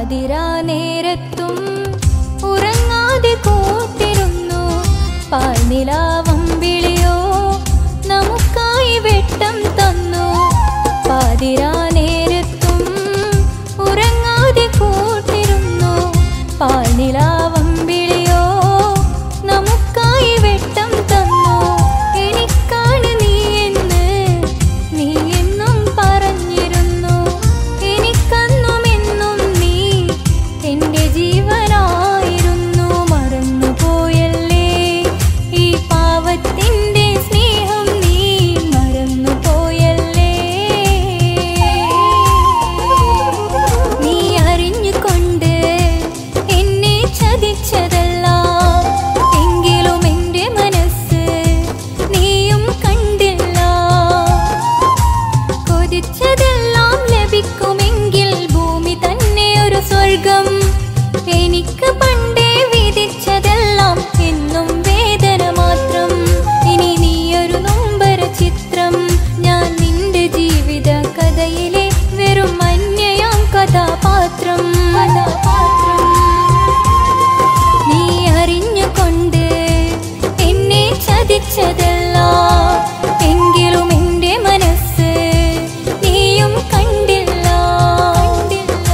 പാതിരാ നേരത്തും ഉറങ്ങാതെ കൂട്ടിരുന്നു പാൽനിലാവം വിളിയോ നമുക്കായി വെട്ടം തന്നു പാതിരാ നേരത്തും ഉറങ്ങാതെ കൂട്ടിരുന്നു പാൽനിലാവം വിളിയോ നമുക്കായി വെട്ടം തന്നു എനിക്കാണ് നീ എന്ന് നീ എന്നും പറഞ്ഞിരുന്നു എനിക്കന്നും എന്നും നീ എന്റെ ജീവനായിരുന്നു മറന്നുപോയല്ലേ ഈ പാവത്തിന്റെ സ്നേഹം നീ മറന്നുപോയല്ലേ നീ അറിഞ്ഞുകൊണ്ട് എന്നെ ചതിച്ചതല്ല എങ്കിലും എന്റെ മനസ്സ് നീയും കണ്ടില്ല കൊതിച്ചതെല്ലാം ലഭിക്കുമെങ്കിൽ ഭൂമി തന്നെ ഒരു സ്വർഗം എനിക്ക് പണ്ടേ വിധിച്ചതെല്ലാം എന്നും വേദന മാത്രം ഇനി നീയൊരു നൊമ്പര ചിത്രം ഞാൻ നിന്റെ ജീവിത കഥയിലെ വെറും അന്യയാം കഥാപാത്രം കഥാപാത്രം നീ അറിഞ്ഞുകൊണ്ട് എന്നെ ചതിച്ചതല്ല എങ്കിലും എൻ്റെ മനസ്സ് നീയും കണ്ടില്ല കണ്ടില്ല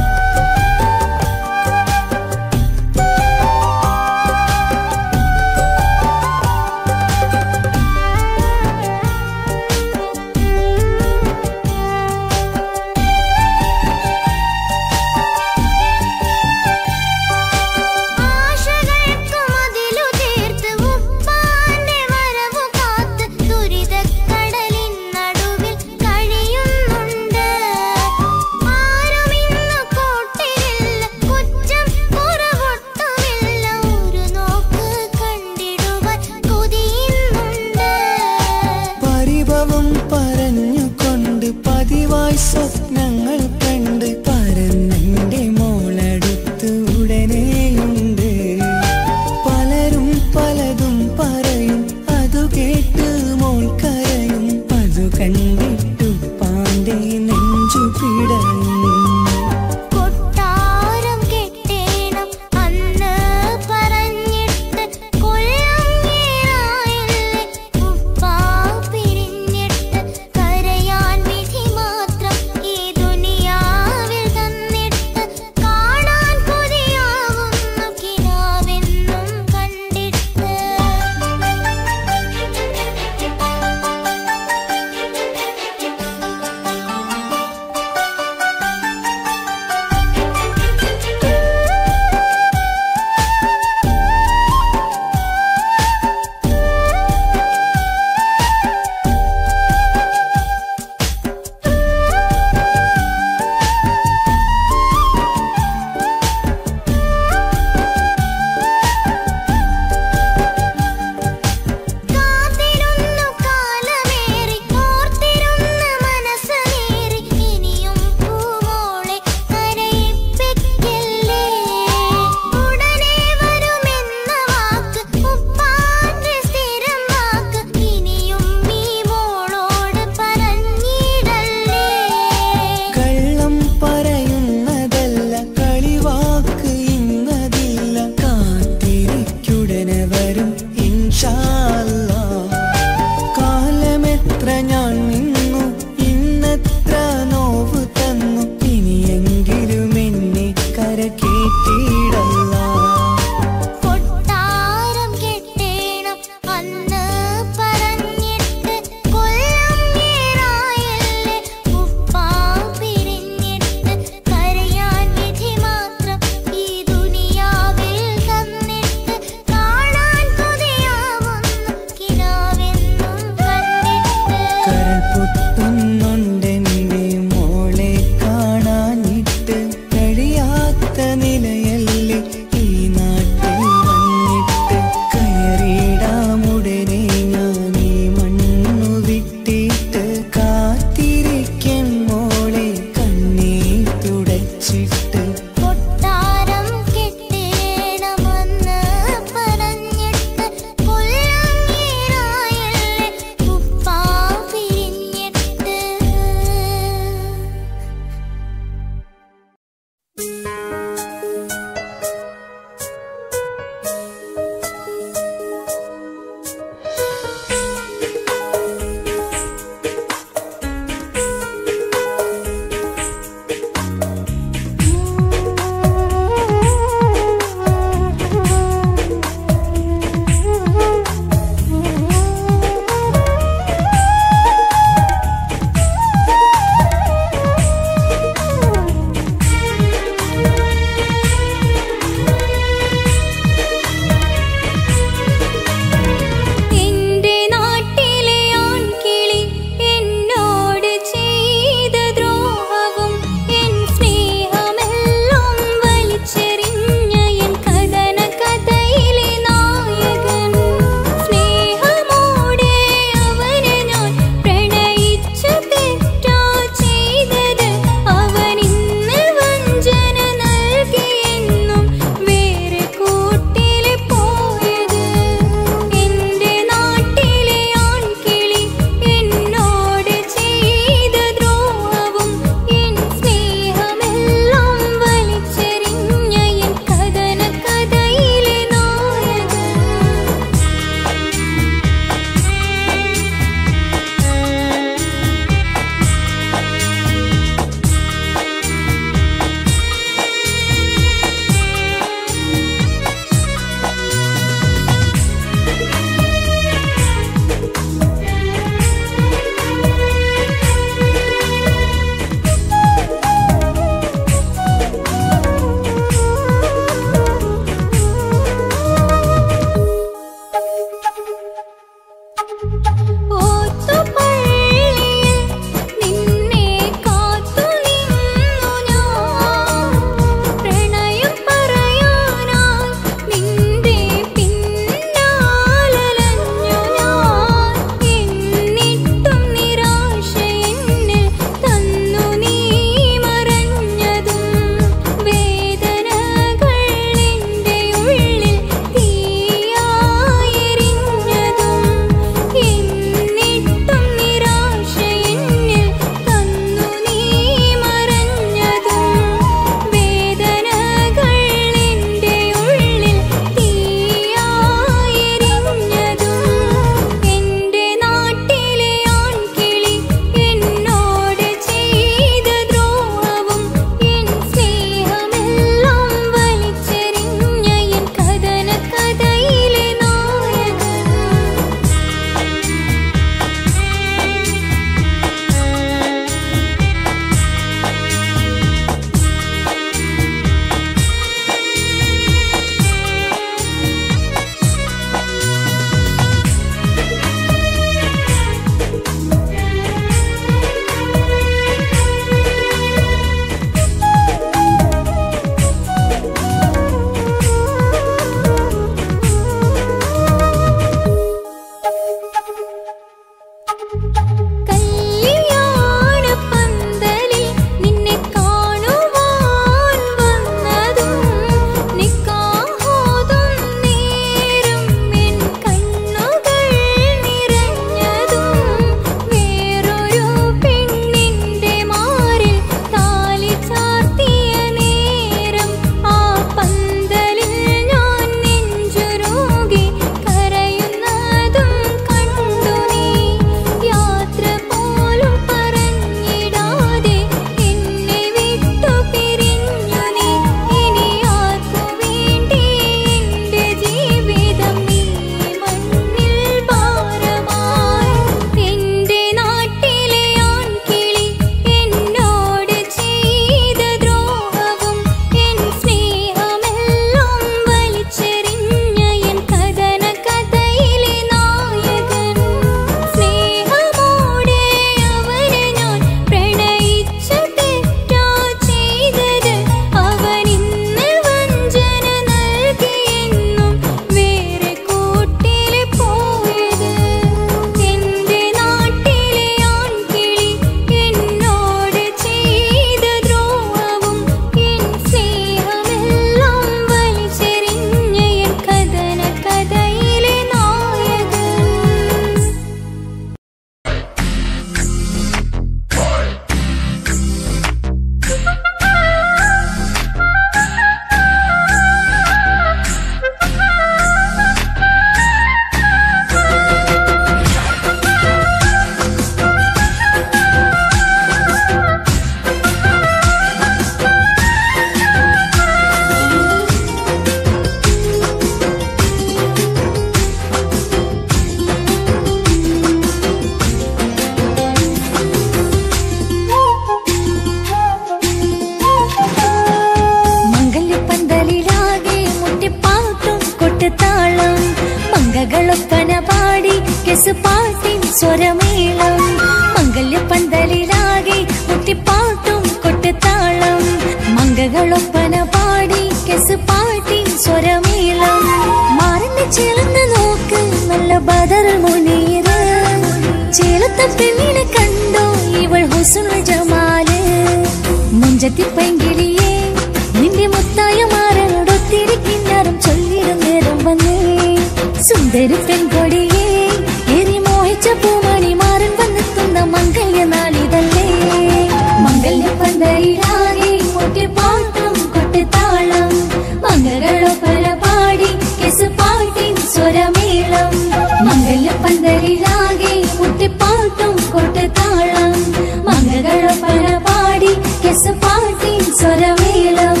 താളം മംഗകളൊപ്പന പാടി കെസ് പാട്ടിൻ സ്വരമേളം മംഗല്യ പന്തലിലാകെ മുട്ടിപ്പാട്ടും കൊട്ടുതാളം മംഗകളൊപ്പന പാടി കെസ് പാട്ടിൻ സ്വരമേളം മാറിന്റെ ചേർന്ന് നോക്ക് നല്ല ബദർ മുനീറ് ചേലത്തെ പെണ്ണിനെ കണ്ടോ ഇവൾ ഹുസുൽ ജമാല് മുഞ്ചത്തി പൈങ്കിളിയെ നിന്റെ മുത്തായ മാറനോടൊത്തിരി കിന്നാരം ചൊല്ലിടും നേരം വന്നേ സുന്ദരി പെൺകൊടിയെ എരി മോഹിച്ച പൂമണി മാറൻ വന്നെത്തുന്ന മംഗല്യ നാളിതല്ലേ മംഗല്യ പന്തയിലാകെ മുട്ടിപ്പാട്ടും കൊട്ടുതാളം മംഗളോ പല പാടി കെസ് പാട്ടിൻ സ്വരമേളം മംഗല്യ പന്തലിലാകെ മുട്ടിപ്പാട്ടും കൊട്ടുതാളം മംഗളോ പല പാടി കെസ് പാട്ടിൻ സ്വരമേളം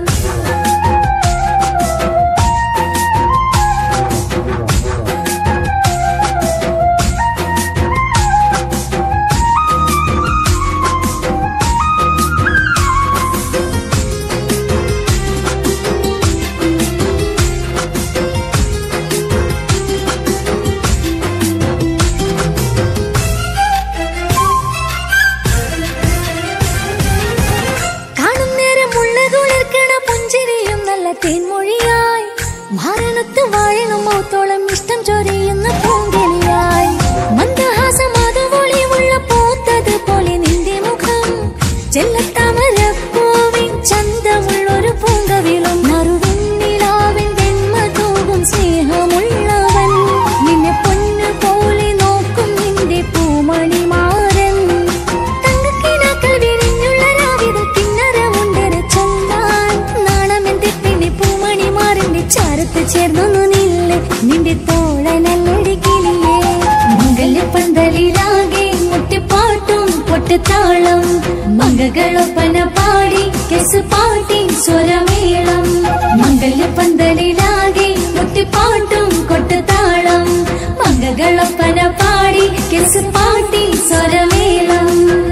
കാണും നേരം ഉള്ളതുളിർക്കണ പുഞ്ചിരിയും നല്ല തേൻമൊഴിയായി മരണത്ത് വാഴണം മൗത്തോളം ഇഷ്ടം ചൊരിയുന്ന പൂങ്കിളിയായി മന്ദഹാസം അതുപൊളിയുള്ള പൂത്തത് പോലെ നിന്റെ മുഖം ചെല്ലത്താമരപ്പൂവിൻ ചന്തമുള്ളൊരു പൂങ്കവിളും മറുവിന്നിലാവിൻ വെണ്മ തൂകും സ്നേഹമുള്ളവൻ നിന്നെ പൊന്നു പോലെ നോക്കും നിന്റെ പൂമണിമാരൻ തങ്കക്കിനാക്കൾ വിരിഞ്ഞുള്ള രാവിലെ കിന്നരമുണ്ടര ചൊല്ലാൻ നാണമെന്റെ പെണ്ണി പൂമണിമാരന്റെ ചാരത്ത് ചേർന്നൊന്നു നില്ല് നിന്റെ തോളനല്ലടി കിളിയേ മംഗല്യ പന്തലിലാകെ മുട്ടിപ്പാട്ടും പൊട്ടുതാളം മംഗകളൊപ്പന പാടി കെസ് പാട്ടി സ്വരമേളം മംഗല്യ പന്തലിലാകെ മുട്ടിപ്പാട്ടും കൊട്ടുതാളം മംഗകളൊപ്പന പാടി കെസ് പാട്ടി സ്വരമേളം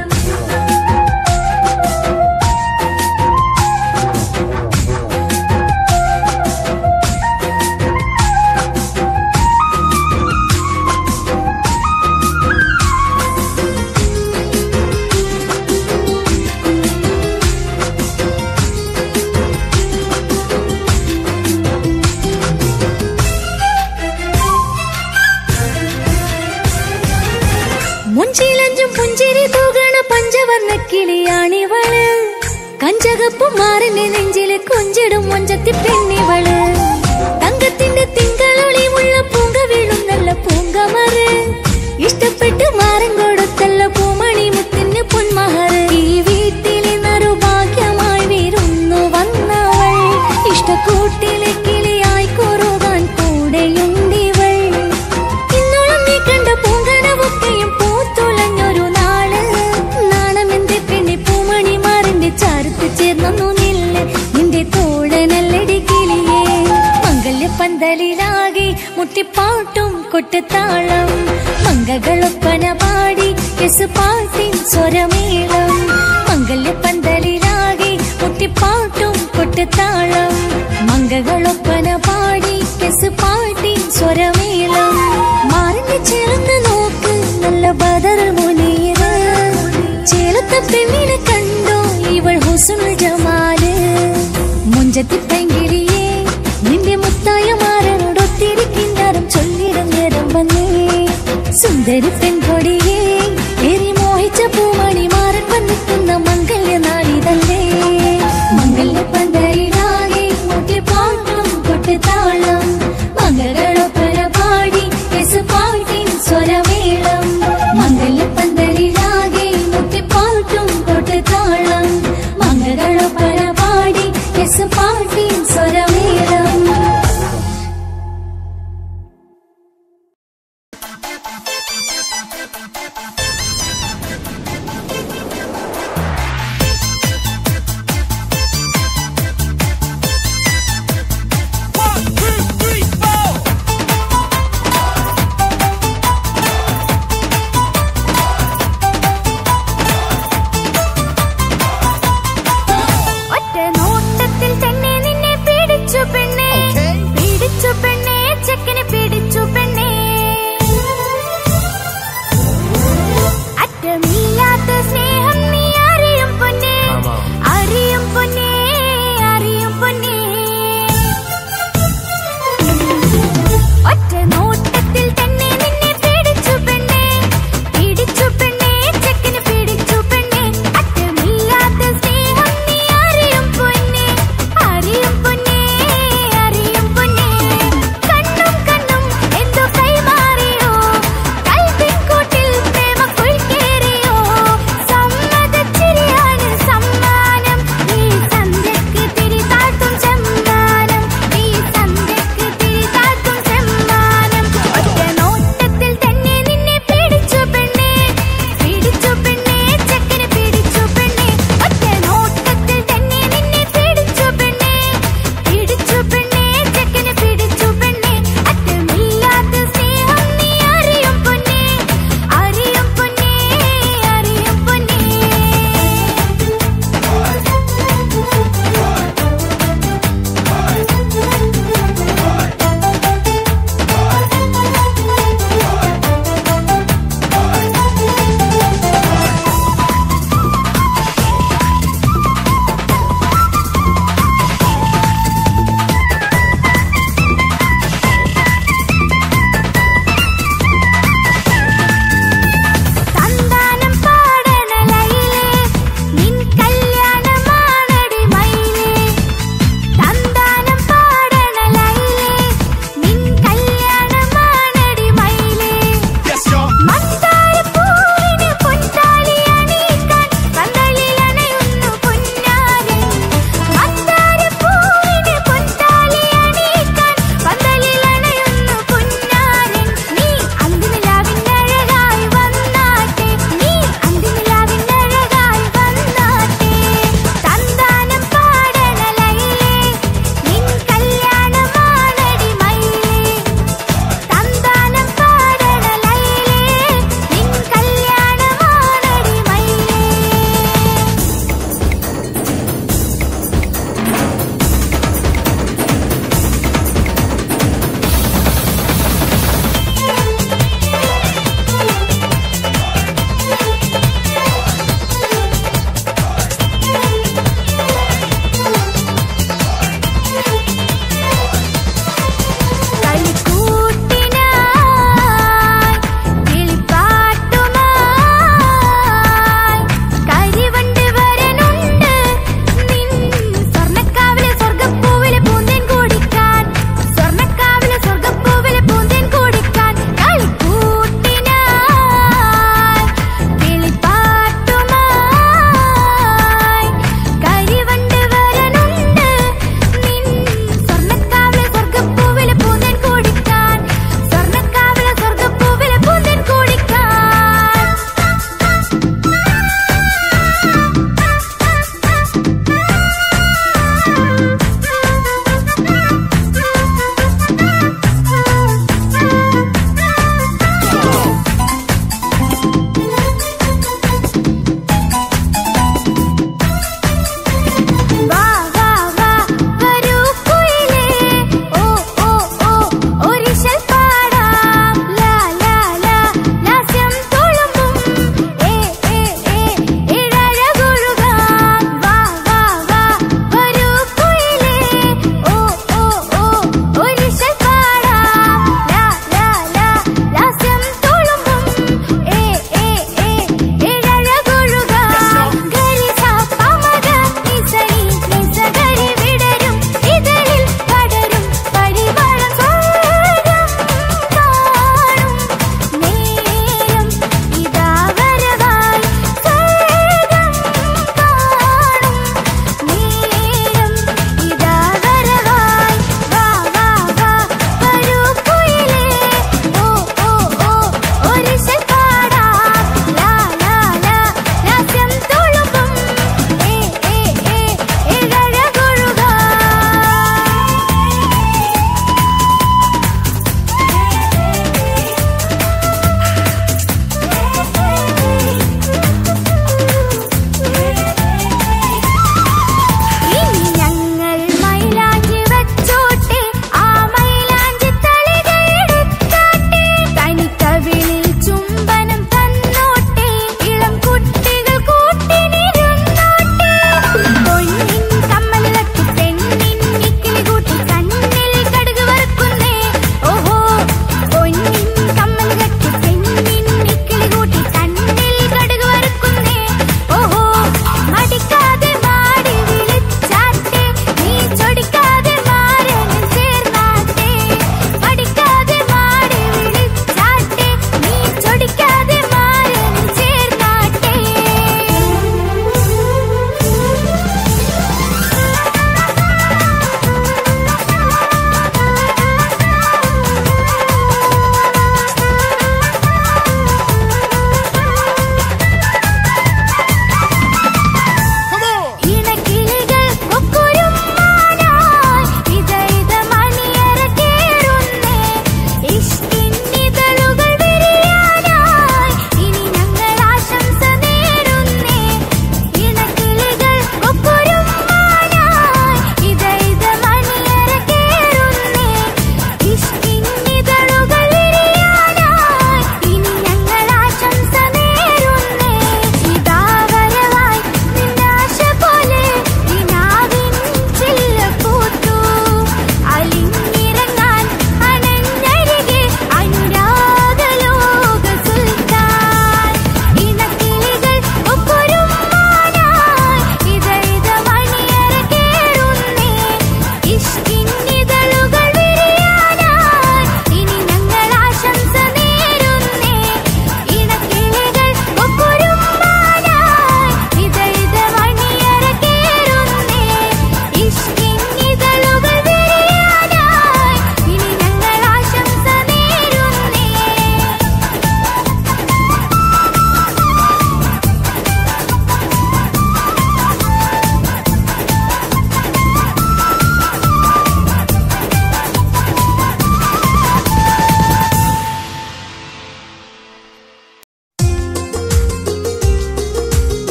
മുഞ്ചിലഞ്ചും പുഞ്ചിരി തൂകണ പഞ്ചവർണ്ണ കിളിയാണിവള് കഞ്ചകപ്പും മാറിന്റെ നെഞ്ചില് കൊഞ്ചിടും മൊഞ്ചത്തി പെണ്ണിവള് തങ്കത്തിന്റെ തിങ്കളൊളിമുള്ള പൂങ്ക വീഴും നല്ല പൂങ്കമറ് ഇഷ്ടപ്പെട്ട് മാറൻ കൊടുത്തല്ല പൂമണി മുത്തിന് പൊന്മഹറ് ഈ വീട്ടിലെ നറുഭാഗ്യമായി വീരുന്നു വന്നവൾ ഇഷ്ടക്കൂട്ടിലെ കിളിയായി കുറുകാൻ കൂടെയുണ്ടിവൾ ഇന്നോളം നീ കണ്ട പൂങ്കനവൊക്കെയും പൂത്തുലഞ്ഞൊരു നാള് നാണമെന്റെ പെണ്ണി പൂമണി മാറിന്റെ ചാരത്ത് ചേർന്നു നില്ല് നിന്റെ തോഴനല്ലടി കിളിയേ മംഗല്യ പന്തലിലാകെ മുട്ടിപ്പാട്ടും കൊട്ടുതാളം മംഗകളൊപ്പന പാടി കെസ് പാട്ടിൻ സ്വരമേളം മംഗല്യ പന്തലിലാകെ മുട്ടിപ്പാട്ടും കൊട്ടുതാളം മംഗകളൊപ്പന പാടി കെസ് പാട്ടിൻ സ്വരമേളം മാറിന്റെ ചേർന്ന് നോക്ക് നല്ല ബദർ മുനീറ് ചേലത്തെ പെണ്ണിനെ കണ്ടോ ഇവൾ ഹുസുൽ ജമാല് മുഞ്ചത്തി പൈങ്കിളിയെ നിന്റെ മുത്തായ മാറനോടൊത്തിരി കിന്നാരം ചൊല്ലിടും നേരം വന്നേ സുന്ദരി പെൺകൊടിയെ ഏറി മോഹിച്ച പൂമണി മാറൻ വന്നെത്തുന്ന മംഗല്യ നാളിതല്ലേ മംഗല്യ പന്തയിലാകെ മുട്ടിപ്പാട്ടും കൊട്ടുതാളം മംഗളൊപ്പന പാടി കെസ് പാട്ടിൻ സ്വരമേളം മംഗല്യ പന്തലിലാകെ മുട്ടിപ്പാട്ടും കൊട്ടുതാളം മംഗളൊപ്പന പാടി കെസ് പാട്ടിൻ സ്വരമേളം Thank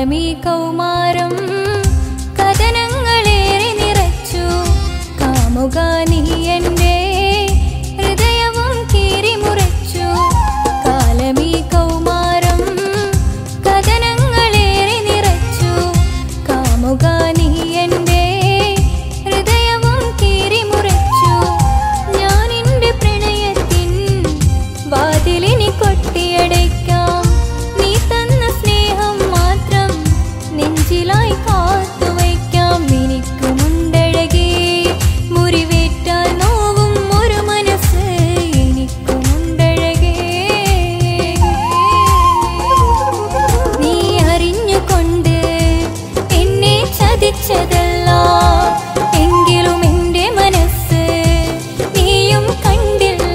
കാലമീ കൗമാരം കഥനങ്ങളേറെ നിറച്ചു കാമുക നീ എൻ്റെ ഹൃദയവും കീറിമുറിച്ചു കാലമീ കൗമാരം കഥനങ്ങളേറെ നിറച്ചു കാമുക നീ എൻ്റെ ഹൃദയവും കീറിമുറിച്ചു ഞാൻ എൻ്റെ പ്രണയത്തിൻ വാതിലിനി കൊട്ടിയടയ്ക്കാം നീ തന്ന സ്നേഹം മാത്രം നെഞ്ചിലായി കാത്തുവയ്ക്കാം എനിക്കുമുണ്ടഴകേ മുറിവേറ്റാൽ നോവും ഒരു മനസ്സ് എനിക്കുമുണ്ടഴകേ നീ അറിഞ്ഞുകൊണ്ട് എന്നെ ചതിച്ചതല്ല എങ്കിലും എൻ്റെ മനസ്സ് നീയും കണ്ടില്ല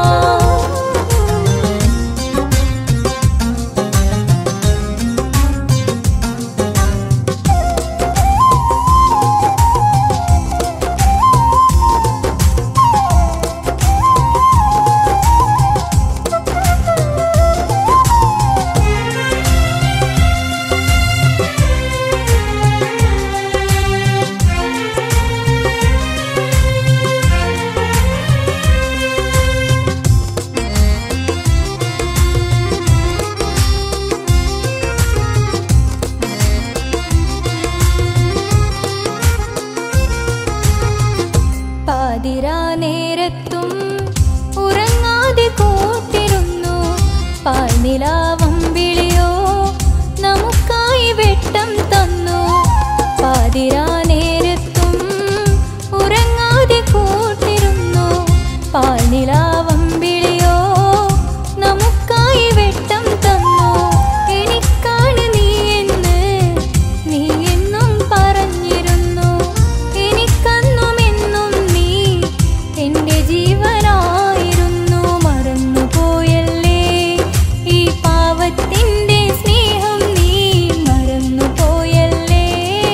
പാതിരാ നേരത്തും ഉറങ്ങാതെ കൂട്ടിരുന്നു പാൽനിലാവം വിളിയോ നമുക്കായി വെട്ടം തന്നു പാതിരാ നേരത്തും ഉറങ്ങാതെ കൂട്ടിരുന്നു പാൽനിലാവം വിളിയോ നമുക്കായി വെട്ടം തന്നു എനിക്കാണ് നീ എന്ന് നീ എന്നും പറഞ്ഞിരുന്നു എനിക്കന്നും എന്നും നീ എൻ്റെ ജീവനായിരുന്നു മറന്നുപോയല്ലേ ഈ പാവത്തിൻ്റെ സ്നേഹം നീ മറന്നുപോയല്ലേ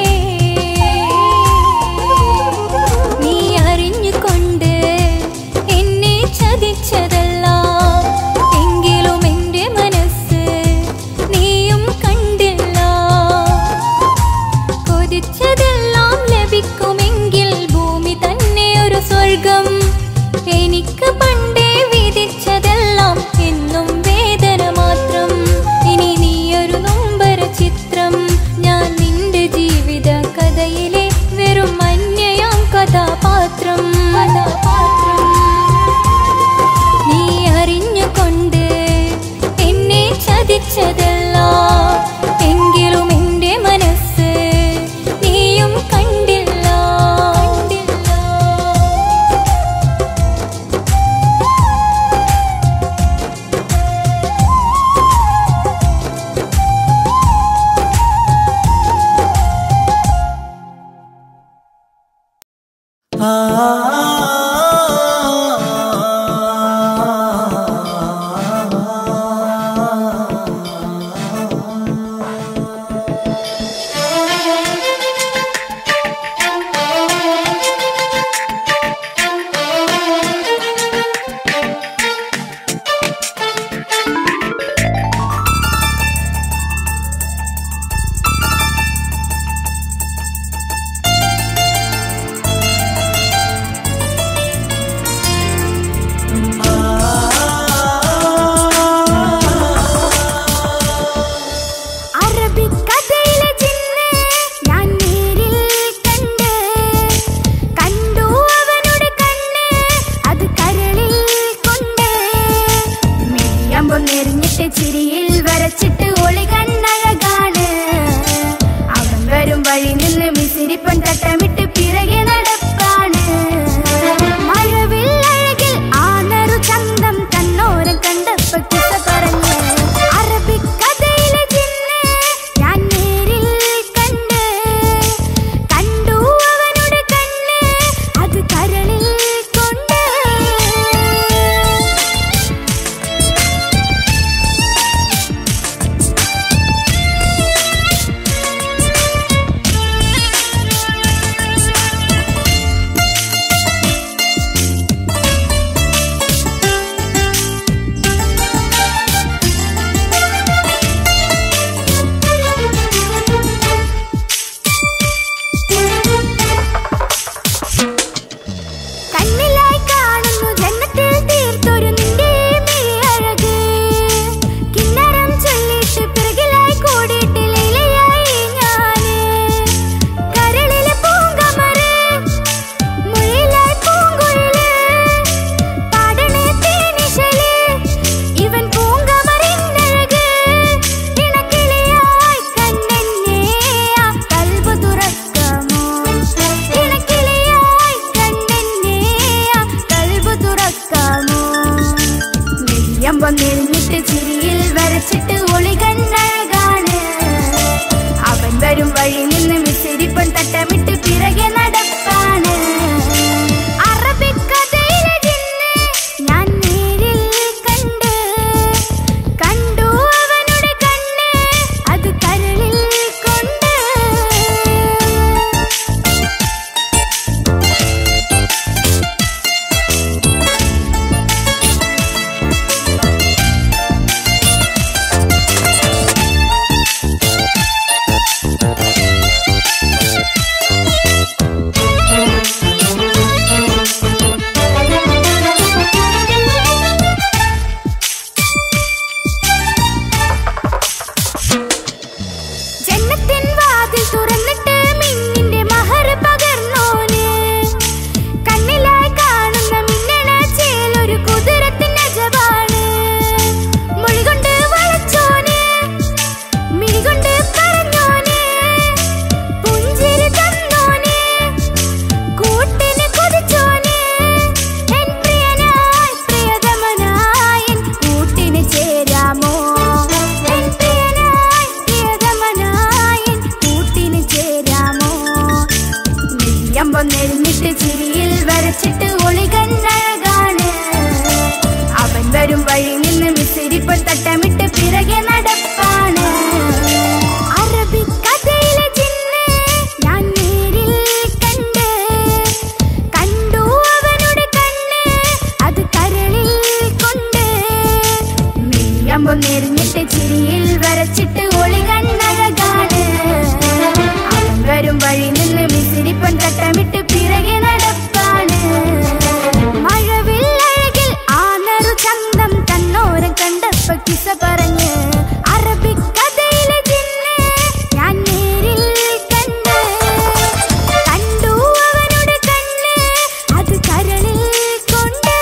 നീ അറിഞ്ഞുകൊണ്ട് എന്നെ ചതിച്ചതല്ല എങ്കിലും എൻ്റെ മനസ്സ് നീയും കണ്ടില്ല കൊതിച്ചതെല്ലാം ലഭിക്കുമെങ്കിൽ ഭൂമി തന്നെ ഒരു സ്വർഗം എനിക്ക് പണ്ടേ വിധിച്ചതെല്ലാം എന്നും വേദന മാത്രം ഇനി നീയൊരു നൊമ്പര ചിത്രം ഞാൻ നിന്റെ ജീവിത കഥയിലെ വെറും അന്യയാം കഥാപാത്രം കഥാപാത്രം നീ അറിഞ്ഞുകൊണ്ട് എന്നെ ചതിച്ചതല്ല എങ്കിലും എൻ്റെ മനസ്സ് നീയും കണ്ടില്ല കണ്ടില്ല അറബിക്കഥയിലെ ജിന്ന് ഞാൻ നേരിൽ കണ്ട് കണ്ടു അവനുടെ കണ്ണ് അത് കരളിൽ കൊണ്ട് മെയ്യമ്പം നെറിഞ്ഞിട്ട് ചിരിയിൽ വരച്ചിട്ട് ഒളി കണ്ണഴകാണ് അവൻ വരും വഴി നിന്ന് മിസിരിപ്പൻ തട്ടമിട്ട് പിറകെ നടപ്പാണ് മഴവിൽ അഴകിൽ ആ നറു ചന്തം കണ്ണോരം കണ്ടപ്പോ കിസ പറഞ്ഞ് അറബിക്കഥയിലെ ജിന്ന് ഞാൻ നേരിൽ കണ്ട് കണ്ടു അവനുടെ കണ്ണ് അത് കരളിൽ കൊണ്ട് മെയ്യമ്പം നെരിഞ്ഞിട്ട് ചിരിയിൽ വരച്ചിട്ട് ഒളികണ്ണഴകാണ് അവൻ വരും വഴി നിന്ന് മിസിരിപ്പോൾ തട്ടമിട്ട് പിറകെ നടപ്പാണ് അറബിക്കഥയിലെ ജിന്ന് ഞാൻ നേരിൽ കണ്ട് കണ്ടു അവനുടെ കണ്ണ് അത് കരളിൽ കൊണ്ട് മെയ്യമ്പം നെരിഞ്ഞിട്ട് ചിരിയിൽ വരച്ചിട്ട് ഒളി കണ്ണഴകാണ് അവൻ വരും വഴി നിന്ന് മിസിരിപ്പൻ തട്ടമിട്ട് പിറകെ നടപ്പാണ് മഴവില്ലഴകിൽ ആ നറു ചന്തം തന്നോരം കണ്ടപ്പ കിസ പറഞ്ഞ് അറബിക്കഥയിലെ ജിന്ന് ഞാൻ നേരിൽ കണ്ട് കണ്ടു അവനുടെ കണ്ണ് അത് കരളിൽ കൊണ്ട്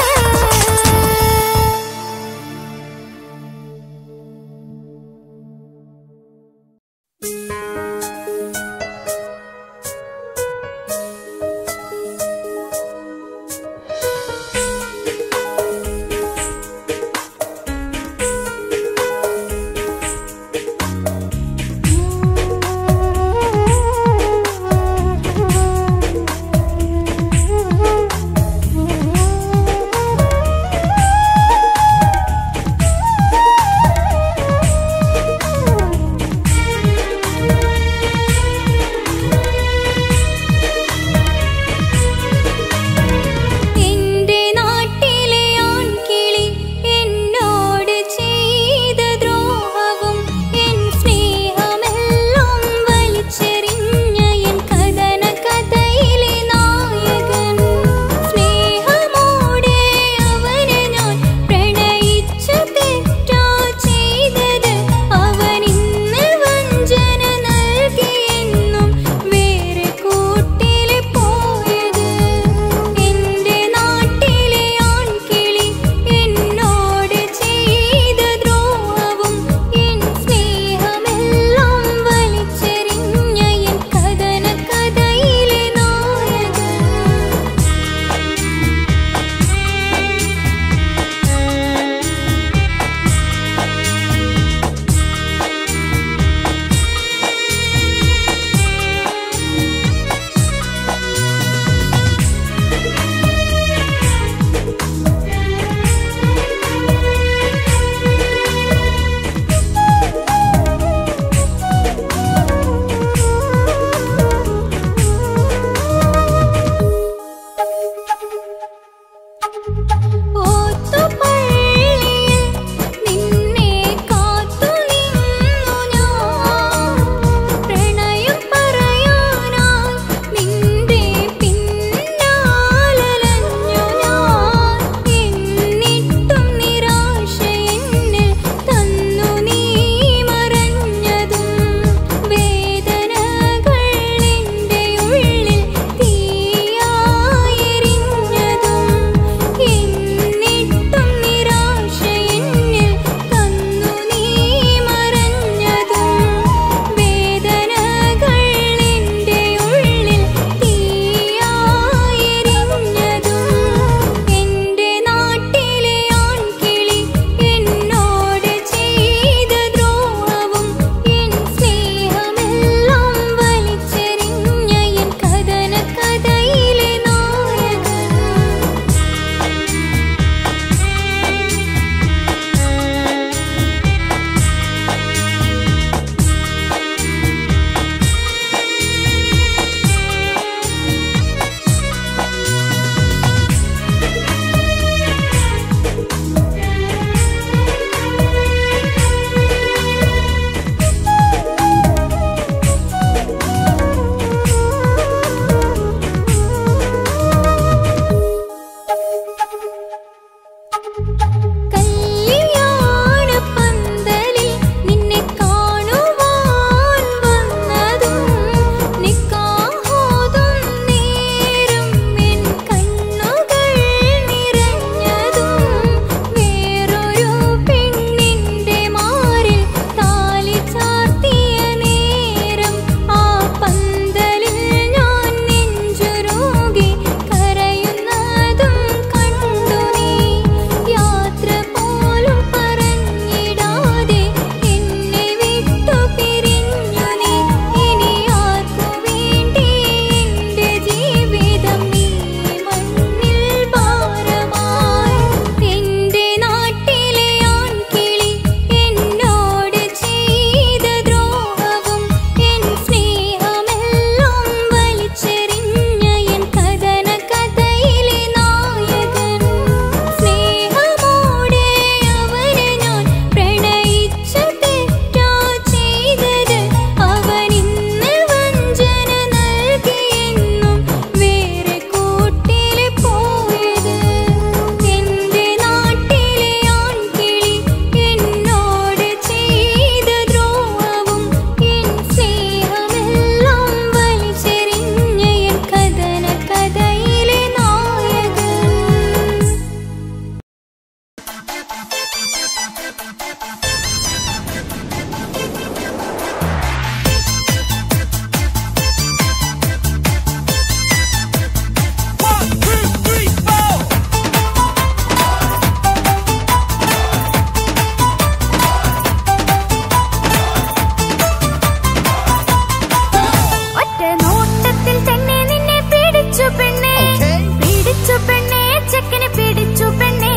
ചെക്കനെ പിടിച്ചു പെണ്ണേ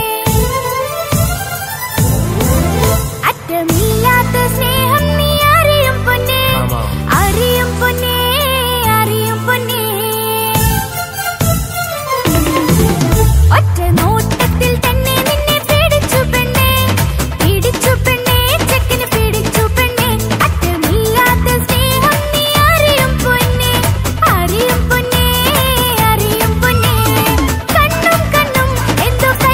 അറ്റമില്ലാത്ത സ്നേഹം നീ അറിയും പൊന്നേ ആമാ. അറിയും പൊന്നേ അറിയും പൊന്നേ ഒറ്റ നോട്ടത്തിൽ തന്നെ നിന്നെ പിടിച്ചു പെണ്ണേ പിടിച്ചു പെണ്ണേ ചെക്കനെ പിടിച്ചു പെണ്ണേ അറ്റമില്ലാത്ത സ്നേഹം നീ അറിയും പൊന്നേ അറിയും പൊന്നേ അറിയും പൊന്നേ കണ്ണും കണ്ണും എന്തോ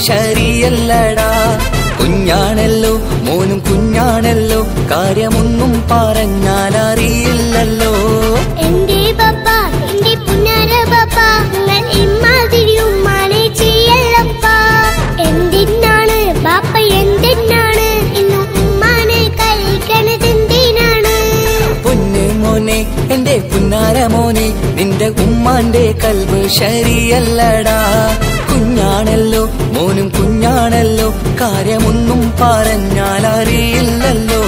ശരിയല്ലടാ കുഞ്ഞാണല്ലോ മോനും കുഞ്ഞാണല്ലോ കാര്യമൊന്നും പറഞ്ഞാൽ അറിയില്ലല്ലോ എന്റെ പപ്പ എന്റെ പുന്നാര പപ്പ നിങ്ങൾ ഇമ്മാതിരി ഉമ്മാനെ ചെയ്യല്ലപ്പ എന്തിനാണ് ബാപ്പ എന്തിനാണ് ഇന്ന് ഉമ്മാനെ കഴിക്കണത് എന്തിനാണ് പൊന്നു മോനെ എന്റെ പുന്നാര മോനെ നിന്റെ ഉമ്മാന്റെ കൽവ് ശരിയല്ലടാ കുഞ്ഞാണല്ലോ മോനും കുഞ്ഞാണല്ലോ കാര്യമൊന്നും പറഞ്ഞാൽ അറിയില്ലല്ലോ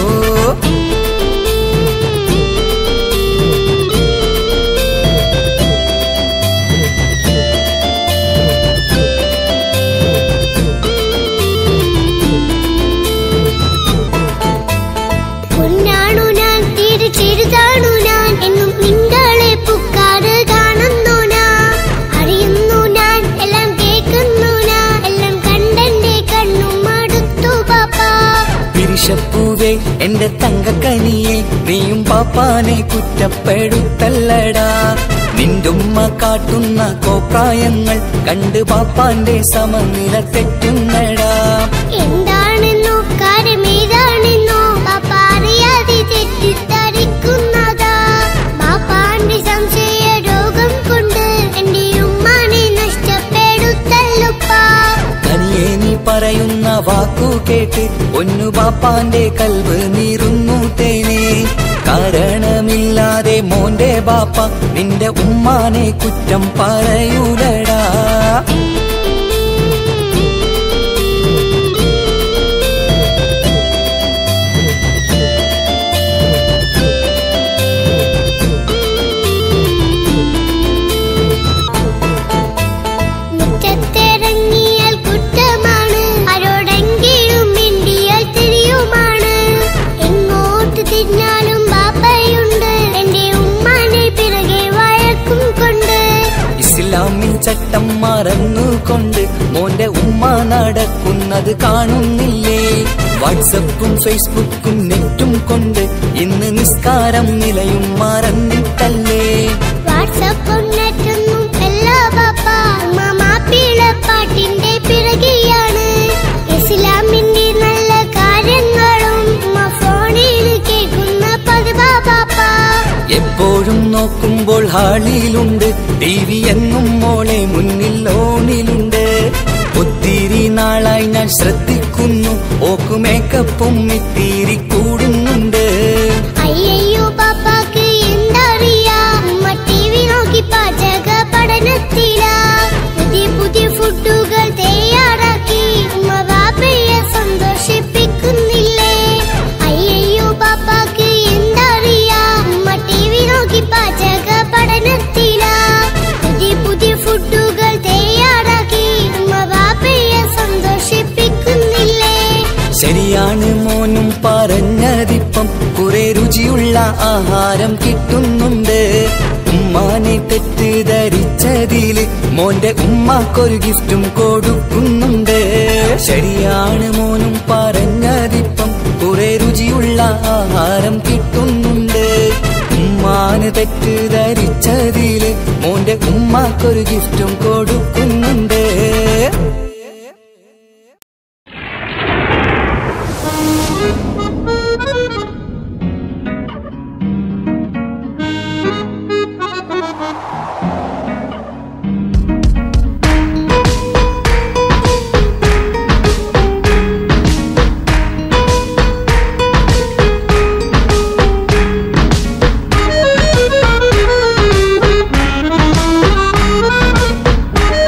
പൊന്നാണു ഞാൻ തീരെ ചെറുതാണു ഞാൻ എന്നും നിങ്ങളെ പുക്കാറ് കാണുന്നു ഞാൻ അറിയുന്നു ഞാൻ എല്ലാം കേൾക്കുന്നു ഞാൻ എല്ലാം കണ്ടെന്റെ കണ്ണും മടുത്തു പാപ്പ പിരിശപ്പൂവേ എന്റെ തങ്കക്കനിയെ നീയും പാപ്പാനെ കുറ്റപ്പെടുത്തല്ലടാ നിന്റുമ്മ കാട്ടുന്ന കോപ്രായങ്ങൾ കണ്ട് പാപ്പാന്റെ സമനില തെറ്റുന്നടാ എന്താണെന്നോ കാര്യമേതാണെന്നോ പാപ്പ അറിയാതെ തെറ്റിദ്ധരിക്കുന്നതാ പാപ്പാന്റെ സംശയ രോഗം കൊണ്ട് എന്റെ ഉമ്മാനെ നഷ്ടപ്പെടുത്തല്ലുപ്പാ കനിയെ നീ പറയുന്ന വാക്കു കേട്ട് ഒന്നു പാപ്പാന്റെ കൽവ് നീറുന്നു തേനെ കാരണമില്ലാതെ മോന്റെ ബാപ്പ നിന്റെ ഉമ്മാനെ കുറ്റം പറയൂലടാ മുറ്റത്തിറങ്ങിയാൽ കുറ്റമാണ് ആരോടെങ്കിലും മിണ്ടിയാൽ തിരിയുമാണ് എങ്ങോട്ട് തിരിഞ്ഞാലും ബാപ്പയുണ്ട് എന്റെ ഉമ്മാനെ പിറകെ വഴക്കും കൊണ്ട് ഇസ്ലാമിൽ ചട്ടം മറന്നുകൊണ്ട് മോന്റെ ഉമ്മ നടക്കുന്നത് കാണുന്നില്ലേ വാട്സപ്പും ഫേസ്ബുക്കും നെറ്റും കൊണ്ട് ഇന്ന് നിസ്കാരം നിലയും മറന്നിട്ടല്ലേ വാട്സപ്പ് നെറ്റൊന്നും എല്ലാ ബാപ്പ ഉമ്മ മാപ്പിളപ്പാട്ടിന്റെ പിറകെയാണ് ഇസ്ലാമിന്റെ നല്ല കാര്യങ്ങളും ഉമ്മ ഫോണിൽ കേൾക്കുന്ന പതിവാ ബാപ്പ എപ്പോഴും നോക്കുമ്പോൾ ഹാളിയിലുണ്ട് ടി വി എന്നും മോളെ മുന്നിൽ ഓണിലുണ്ട് ഒത്തിരി നാളായി ഞാൻ ശ്രദ്ധിക്കുന്നു ഓക്ക് മേക്കപ്പും ഇത്തിരി കൂടുന്നുണ്ട് അയ്യയ്യോ പാപ്പാക്ക് എന്തറിയാ ഉമ്മ ടി വി നോക്കി പാചക പഠനത്തിലാ പുതിയ പുതിയ ഫുഡുകൾ തയ്യാറാക്കി ഉമ്മ ബാപ്പയെ സന്തോഷിപ്പിക്കുന്നില്ലേ അയ്യയ്യോ പാപ്പാക്ക് എന്തറിയാ ഉമ്മ ടി വി നോക്കി പാചക പഠനത്തിലാ പുതിയ പുതിയ ഫുഡുകൾ തയ്യാറാക്കി ഉമ്മ ബാപ്പയെ സന്തോഷിപ്പിക്കുന്നില്ലേ ശരിയാണ് മോനും പറഞ്ഞതിപ്പം കുറെ രുചിയുള്ള ആഹാരം കിട്ടുന്നുണ്ട് ഉമ്മാനെ തെറ്റിദ്ധരിച്ചതില് മോന്റെ ഉമ്മാക്കൊരു ഗിഫ്റ്റും കൊടുക്കുന്നുണ്ട് ശരിയാണ് മോനും പറഞ്ഞതിപ്പം കുറെ രുചിയുള്ള ആഹാരം കിട്ടുന്നുണ്ട് ഉമ്മാന് തെറ്റിദ്ധരിച്ചതില് മോന്റെ ഉമ്മാക്കൊരു ഗിഫ്റ്റും കൊടുക്കുന്നുണ്ട് Thank you.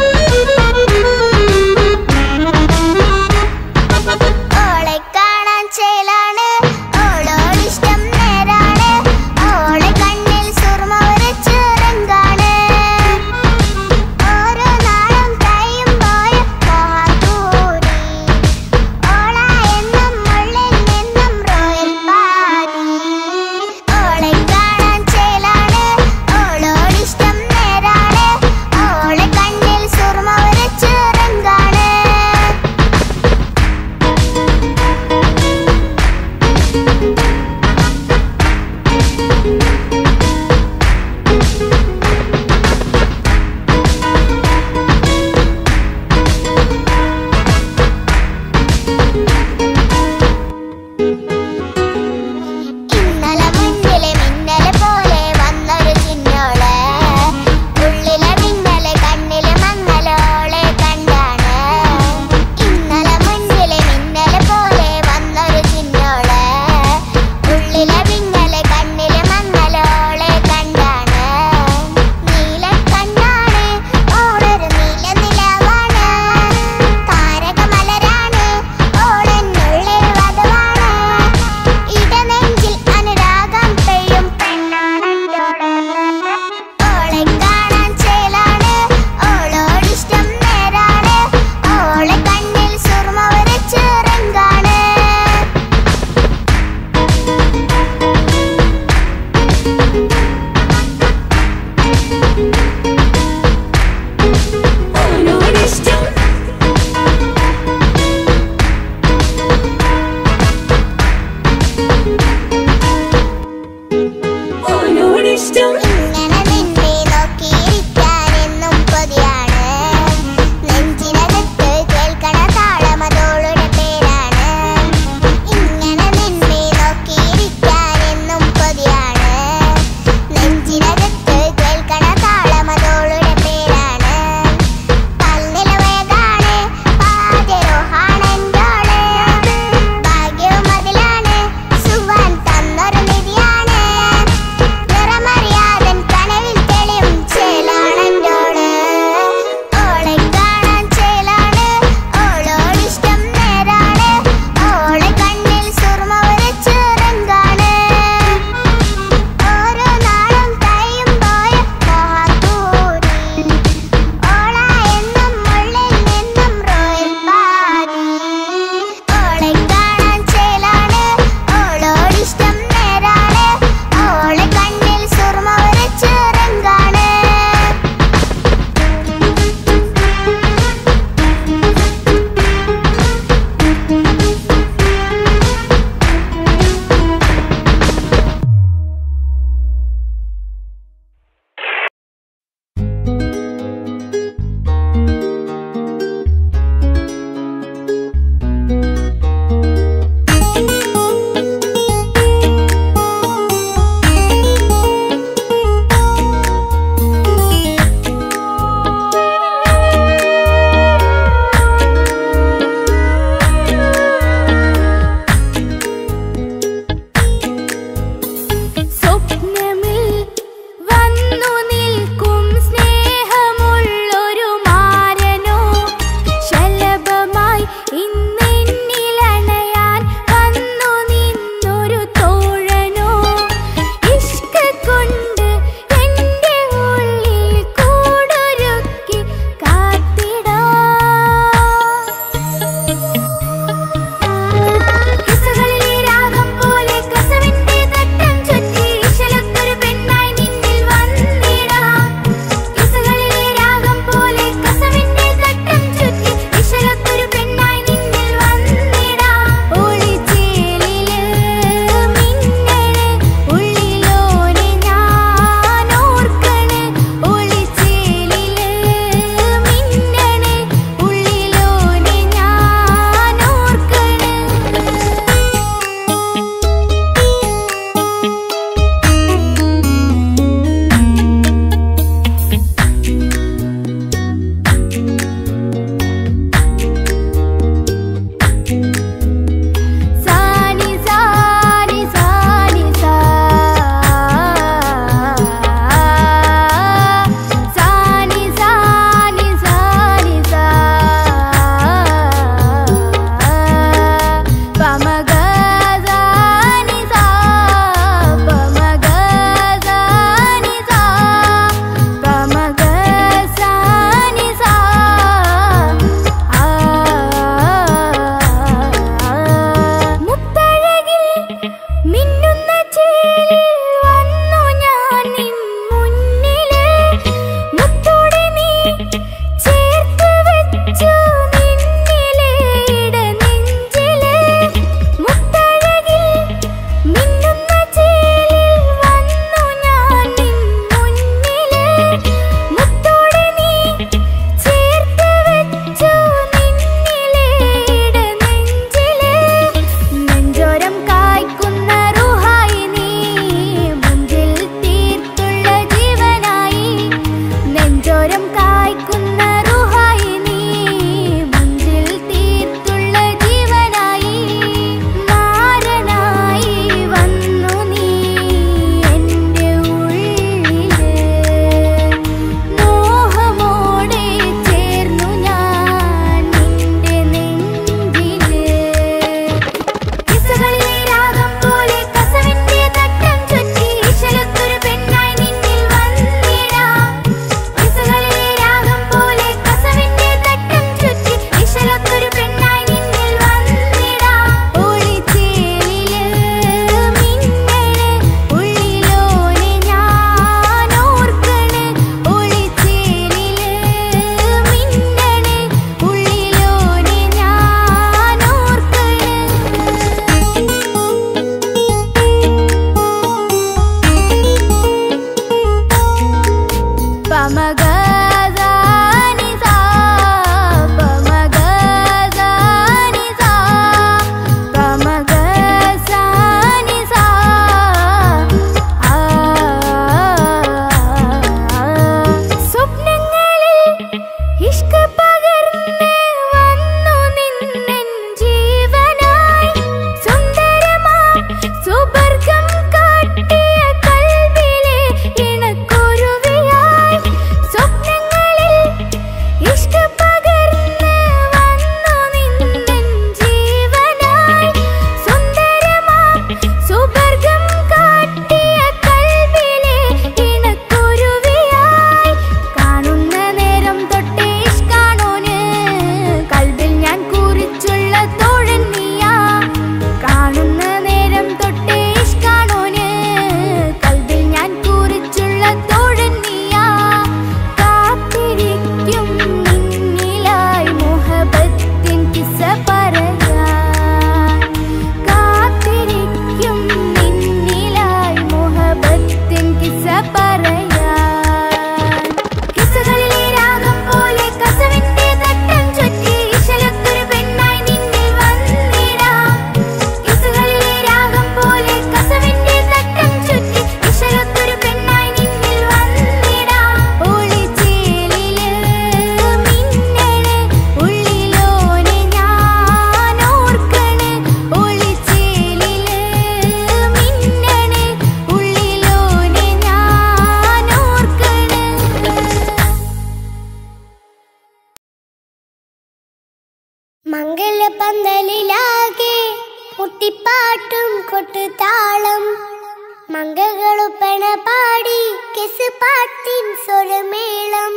മുട്ടിപ്പാട്ടും കൊട്ടുതാളം മംഗകളുപ്പണ പാടി കെസ് പാട്ടിൻ സ്വരമേളം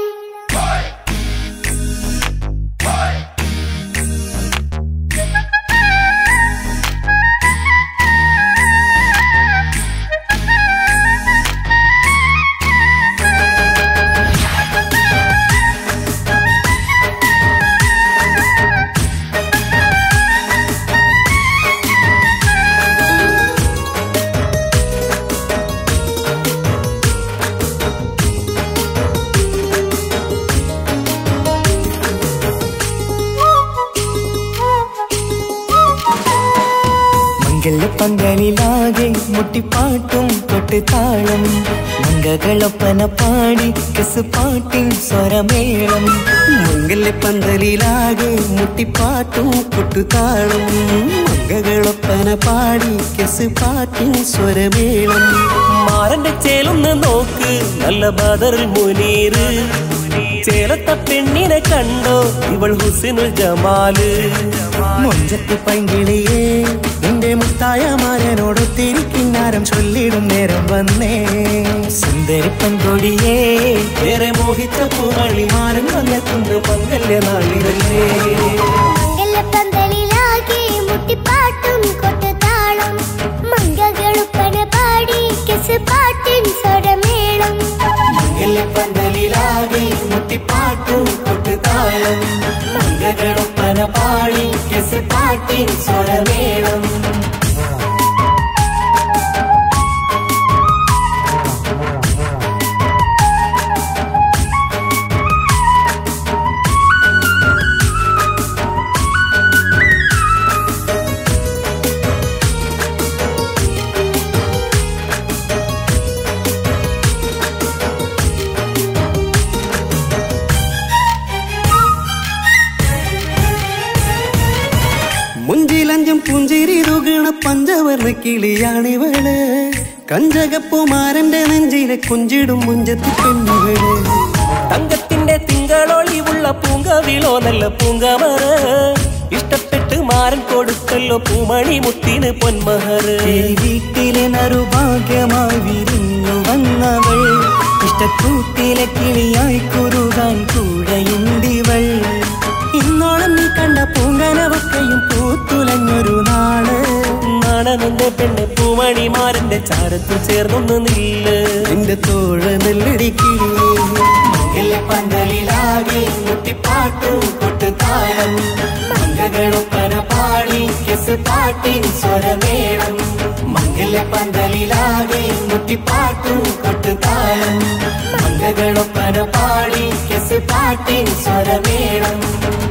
മംഗലപ്പന്തലിലാകെ മുട്ടിപ്പാട്ടും കൊട്ടുതാളം മംഗകളൊപ്പന പാടി കെസ് പാട്ടിൻ സ്വരമേളം മംഗലപ്പന്തലിലാകെ മുട്ടിപ്പാട്ടും കൊട്ടുതാളം മംഗകളൊപ്പന പാടി കെസ് പാട്ടിൻ സ്വരമേളം മാറന്റെ ചേലൊന്ന് നോക്ക് നല്ല ബദറിൽ മുനീറ് ചേലത്ത പെണ്ണിനെ കണ്ടോ ഇവൾ ഹുസിനുൽ ജമാല് മൊഞ്ചത്തി പൈങ്കിളിയേ നിന്റെ മുത്തായ മാരനോടൊത്തിരി കിന്നാരം ചൊല്ലിടും നേരം വന്നേ സുന്ദരി പെൺകൊടിയേ ഏറെ മോഹിച്ച പൂമണിമാരൻ വന്നെത്തുന്നു മംഗല്യ നാളിതല്ലേ മംഗലപ്പന്തലിലാകെ മുട്ടിപ്പാട്ടും കൊട്ടുതാളം മംഗകളുപ്പണ പാടി കെസ് പാട്ടിൻ സ്വരമേളം മംഗല്യപ്പന്തലിലാകെ മുട്ടിപ്പാട്ടും കൊട്ടുതാളം മംഗളൊപ്പന പാടി കെസ് പാട്ടിൻ സ്വരമേളം മുഞ്ചിലഞ്ചും പുഞ്ചിരി തുകണ പഞ്ചവർണ്ണ കിളിയാണിവള് കഞ്ചകപ്പുമാരന്റെ നെഞ്ചിലെ കുഞ്ചിടും മുഞ്ചത്തി പെണ്ണുകള് തങ്കത്തിന്റെ തിങ്കളൊളിവുള്ള പൂങ്കവിളോ നല്ല പൂങ്കമറ ഇഷ്ടപ്പെട്ട് മാരൻ കൊടുക്കല്ലോ പൂമണി മുത്തിന് പൊന്മഹർ വീട്ടിലെ നറുഭാഗ്യമായി വിരിഞ്ഞു വന്നവൾ ഇഷ്ടക്കൂട്ടിലെ കിളിയായി കുറുകാൻ കൂടെയുണ്ടിവൾ ഇന്നോളം നീ കണ്ട പൂങ്കനവക്കയും പൂത്തുലഞ്ഞൊരു നാള് നാടനെന്റെ പെണ്ണ് പൂമണിമാരന്റെ ചാരത്തു ചേർന്നൊന്ന് നില്ല് നിന്റെ തോഴ നെല്ലടിക്കില്ലേ പന്തലിലാകെ മുട്ടിപ്പാട്ടും കൊട്ടുതാരം മംഗകളൊപ്പന പാടി കെസ് പാട്ടിൻ സ്വരമേളം മംഗല പന്തലിലാകെ മുട്ടിപ്പാട്ടും കൊട്ടുതാരം മംഗകളൊപ്പന പാടി കെസ് പാട്ടിൻ സ്വരമേളം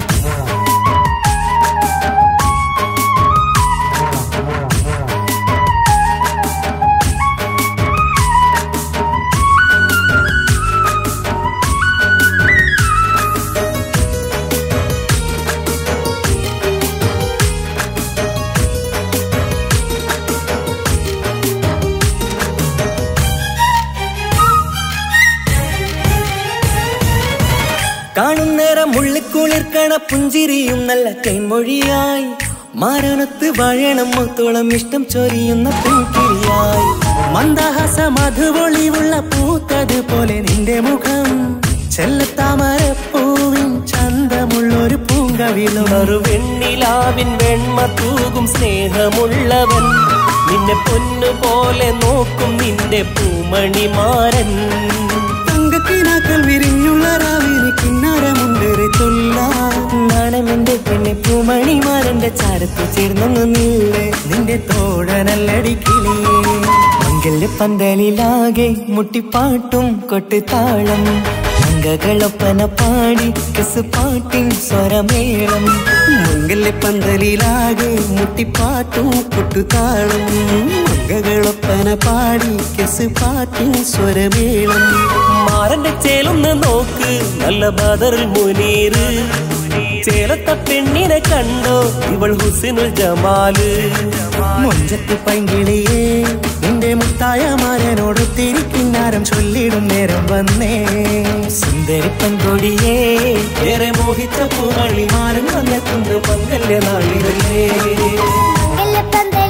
കാണുന്നേരം ഉള്ളിക്കുളിർക്കണ പുഞ്ചിരിയും നല്ല കൈമൊഴിയായി മാരണത്ത് വാഴണം മുത്തോളം ഇഷ്ടം ചൊരിയുന്ന പൂക്കിരിയായി മന്ദഹാസ മധുപൊളിവുള്ള പൂത്തത് പോലെ നിന്റെ മുഖം ചെല്ലത്താമരപ്പൂവിൻ ചന്തമുള്ളൊരു പൂങ്കവിളും ഒരു വെണ്ണിലാവിൻ വെണ്മ തൂകും സ്നേഹമുള്ളവൻ നിന്നെ പൊന്നു പോലെ നോക്കും നിന്റെ പൂമണിമാരൻ തങ്കക്കിനാക്കൾ വിരിഞ്ഞുള്ള രാവിലെ കിന്നാരമുണ്ടേറെ തൊല്ലാണെന്റെ പെണ്ണെ പൂമണിമാരന്റെ ചാരത്ത് ചേർന്നൊന്ന് നില്ലേ നിന്റെ തോഴനല്ലടിക്കിലേ മംഗല്യ പന്തലിലാകെ മുട്ടിപ്പാട്ടും കൊട്ടുതാളം അംഗകളൊപ്പന പാടി കസ് പാട്ടിൻ സ്വരമേളം മംഗല്യ പന്തലിലാകെ മുട്ടിപ്പാട്ടും കൊട്ടുതാളം അംഗകളൊപ്പന പാടി കസ് പാട്ടിൻ സ്വരമേളം മാറന്റെ ചേലൊന്ന് നോക്ക് നല്ല ബദറിൽ മുനീറ് ചേലത്ത പെണ്ണിനെ കണ്ടോ ഇവൾ ഹുസിനുൽ ജമാല് മൊഞ്ചത്തി പൈങ്കിളിയേ നിന്റെ മുത്തായ മാരനോടൊത്തിരി കിന്നാരം ചൊല്ലിടും നേരം വന്നേ സുന്ദരി പെൺകൊടിയേ ഏറെ മോഹിച്ച പൂമണിമാരൻ വന്നെത്തുന്നു മംഗല്യ നാളിതല്ലേ മംഗലപ്പന്തലിലാകെ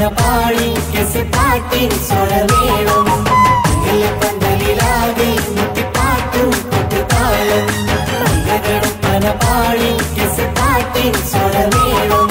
പാടി കെസിപ്പാട്ടിൻ സ്വരമേളം പന്തലിലാകെ മുട്ടിപ്പാട്ടും കൊട്ടുതാളം മംഗളപ്പന പാടി കെസിപ്പാട്ടിൻ സ്വരമേളം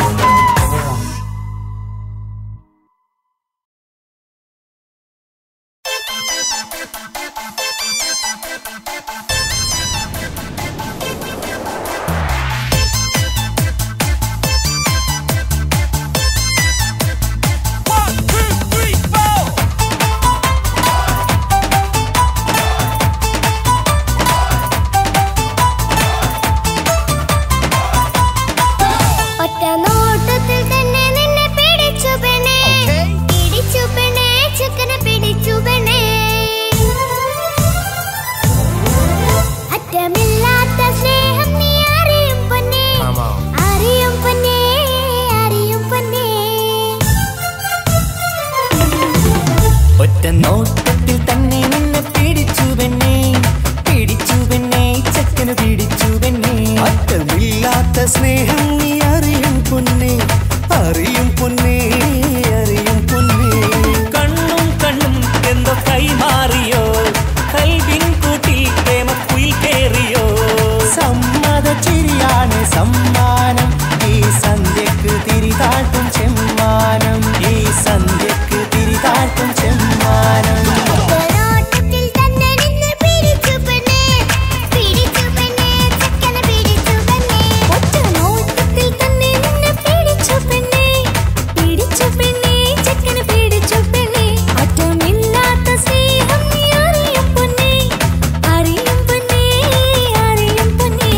ഒറ്റ നോട്ടത്തിൽ തന്നെ നിന്നെ പിടിച്ചു പെണ്ണേ പിടിച്ചു പെണ്ണേ ചെക്കനെ പിടിച്ചു പെണ്ണേ അറ്റമില്ലാത്ത സ്നേഹം നീ അറിയും പൊന്നേ അറിയും പൊന്നേ അറിയും പൊന്നേ ഒറ്റ നോട്ടത്തിൽ തന്നെ നിന്നെ പിടിച്ചു പെണ്ണേ പിടിച്ചു പെണ്ണേ ചക്കന് പിടിച്ചു പെണ്ണേ അറ്റമില്ലാത്ത സ്നേഹം നീ അറിയും പൊന്നേ അറിയും പൊന്നേ അറിയും പൊന്നേ കണ്ണും കണ്ണും എന്തോ കൈമാറിയോ കൽവിൻ കൂട്ടിൽ പ്രേമക്കുയിൽ കേറിയോ സമ്മത ചിരിയാണ് സമ്മാനം ഈ സന്ധ്യക്ക് തിരിതാട്ടും ചെമ്മാനം ഈ സന്ധ്യക്ക് തിരിതാട്ടും ചെമ്മാനം ഒറ്റനോട്ടത്തിൽ തന്നെ നിന്നെ പിടിച്ചു പെണ്ണേ പിടിച്ചു പെണ്ണേ ചെക്കനെ പിടിച്ചു പെണ്ണേ ഒറ്റനോട്ടത്തിൽ തന്നെ നിന്നെ പിടിച്ചു പെണ്ണേ പിടിച്ചു പെണ്ണേ ചെക്കനെ പിടിച്ചു പെണ്ണേ അറ്റമില്ലാത്ത സ്നേഹം നീ അറിയും പൊന്നേ അറിയും പൊന്നേ അറിയും പൊന്നേ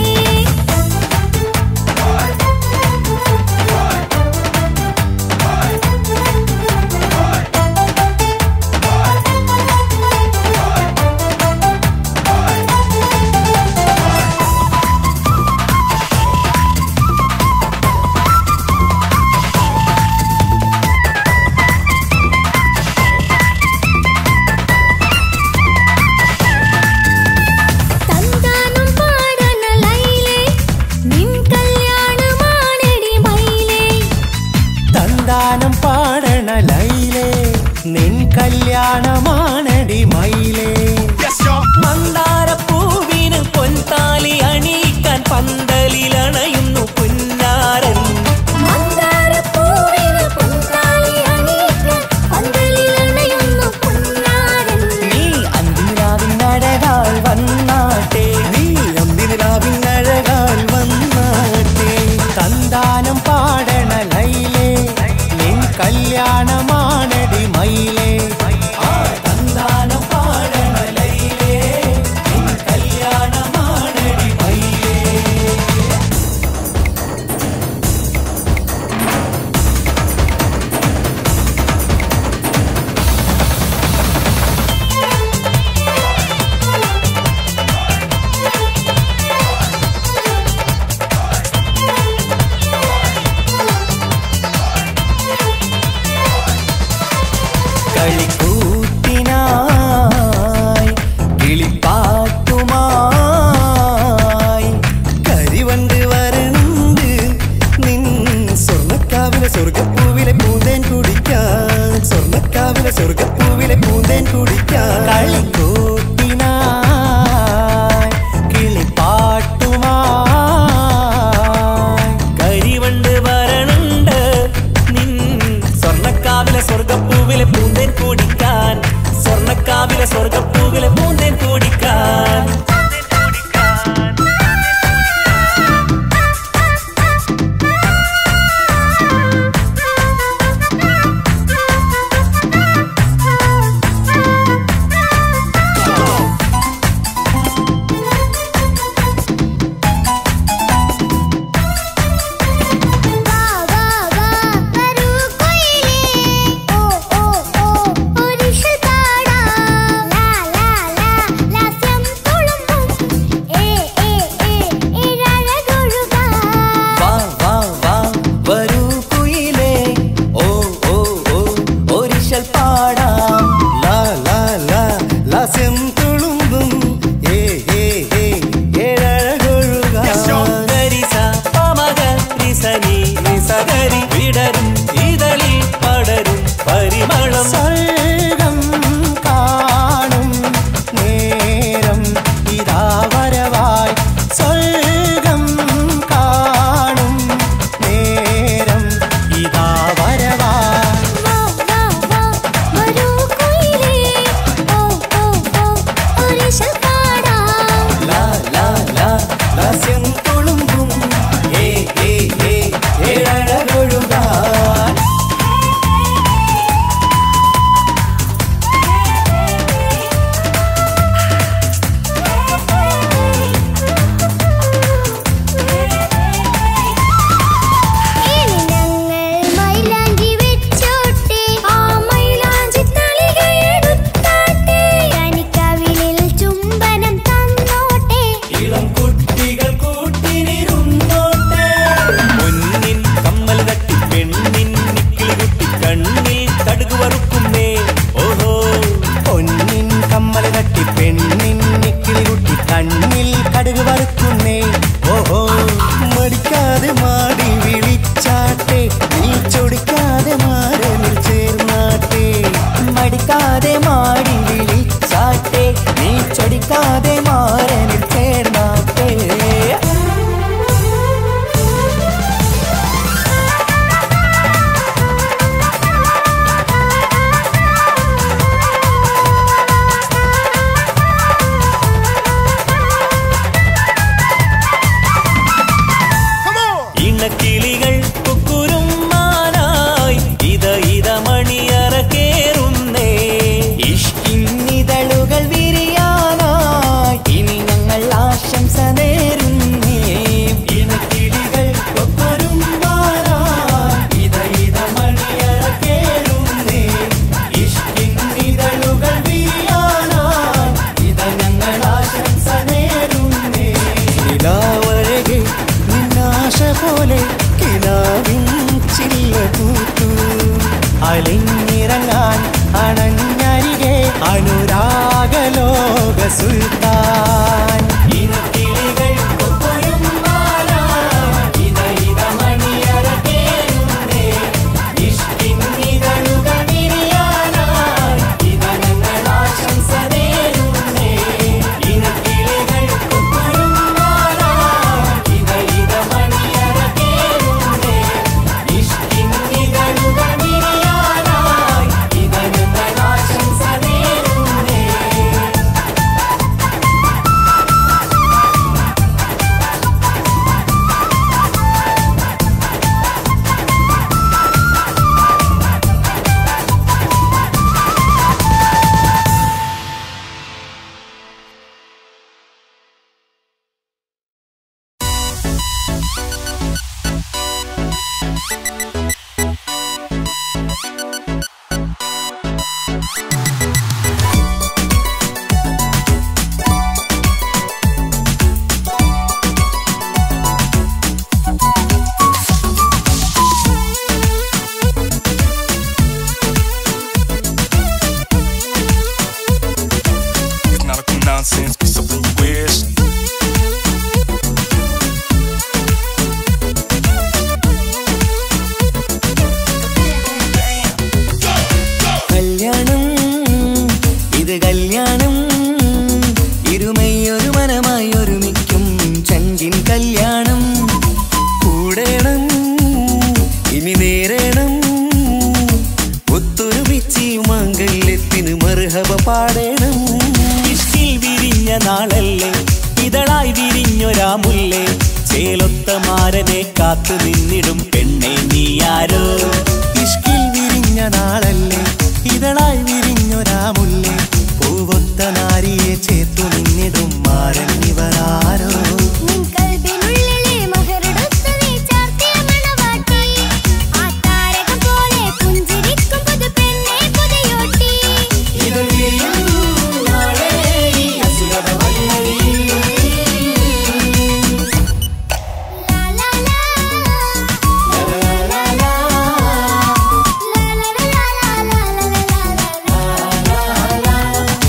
തന്താനം പാടന ലൈലേ നിൻ കല്യാണമാണെടി മൈലേ തന്താനം പാടണ ലൈലേ നിൻ കല്യാണമാണടി മയിലേ മന്ദാരപ്പൂവിന് പൊൻതാലി അണിയിക്കാൻ പന്തലിലണയുന്നു പുന്നാരൻ മന്ദാരപ്പൂവിന് പൊൻതാലി അണിയിക്കാൻ പന്തലിലണയുന്നു പൊന്നാരൻ നീ അന്തിരാവിൻ അഴകാൽ വന്നാട്ടെ നീ അന്തിരാവിൻ അഴകാൽ വന്നാട്ടെ തന്താനം പാടണ ലൈലേ നിൻ കല്യാണമാണടി മയിലേ ആ തന്താനം പാടണ ലൈലേ നിൻ കല്യാണമാണടി മയിലേ കളിക്കൂത്തിനായി കിളിപ്പാട്ടുമായി കരിവണ്ട് വരണ്ട് നിൻ സ്വർണ്ണക്കാവിലെ സ്വർഗപ്പൂവിലെ പൂന്തേൻ കുടിക്കാൻ സ്വർണ്ണക്കാവിലെ സ്വർഗപ്പൂവിലെ പൂന്തേൻ കുടിക്കാൻ കളിക്കൂത്തിനായി കിളിപ്പാട്ടുമായി കരിവണ്ട് വരണുണ്ട് നിൻ സ്വർണ്ണക്കാവിലെ സ്വർഗപ്പൂവിലെ പൂന്തേൻ കുടിക്കാൻ സ്വർണ്ണക്കാവിലെ സ്വർഗപ്പൂവിലെ പൂന്തേൻ കുടിക്കാൻ വാ വാ വാ വരൂ കൊയിലേ ഓ ഓ ഓ ഒരിഷൽ പാടാം ലാ ലാ ലാ ലാസ്യം തുളും ഇറങ്ങാൻ അണഞ്ഞരികെ അനുരാഗലോക സുൽത്താൻ It's not a nonsense, be something you wish. കല്യാണം ഇത് കല്യാണം ഇരുമയൊരു മനമായി ഒരുമിക്കും ചങ്കിൻ കല്യാണം കൂടേണം ഇനി നേരേണം ഒത്തൊരുമിച്ച് മാംഗല്യത്തിന് മർഹബ പാടേണം ഇഷ്കിൽ വിരിഞ്ഞ നാളല്ലേ ഇതളായി വിരിഞ്ഞൊരാ മുല്ലേ ചേലൊത്ത മാരനെ കാത്തു നിന്നിടും പെണ്ണെ നീയാരോ ഇഷ്കിൽ വിരിഞ്ഞ നാളല്ലേ ഇതളായി വിരിഞ്ഞൊരാ മുല്ലേ പൂവൊത്ത നാരിയെ ചേർത്തു നിന്നിടും മാരൻ ഇവരാരോ നിൻ കൽബിനുള്ളിലെ മഹറുടുത്തു നീ ചാർത്തിയ മണവാട്ടി ആ താരകം പോലെ പുഞ്ചിരിക്കും പുതുപെണ്ണെ പുതിയോട്ടി ലാ ലാ ലാ ലാ ലാ ലാ ലാ ലാ ലാ ലാ